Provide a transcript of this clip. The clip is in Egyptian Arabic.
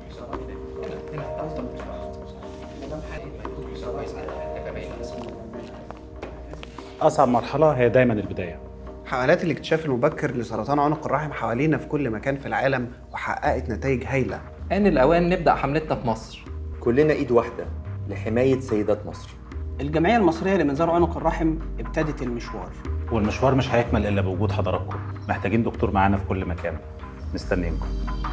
اصعب مرحله هي دايما البدايه حملات الاكتشاف المبكر لسرطان عنق الرحم حوالينا في كل مكان في العالم وحققت نتائج هايله آن الأوان نبدأ حملتنا في مصر كلنا ايد واحده لحمايه سيدات مصر الجمعية المصرية لمنظار عنق الرحم ابتدت المشوار والمشوار مش هيكمل الا بوجود حضراتكم محتاجين دكتور معانا في كل مكان مستنيينكم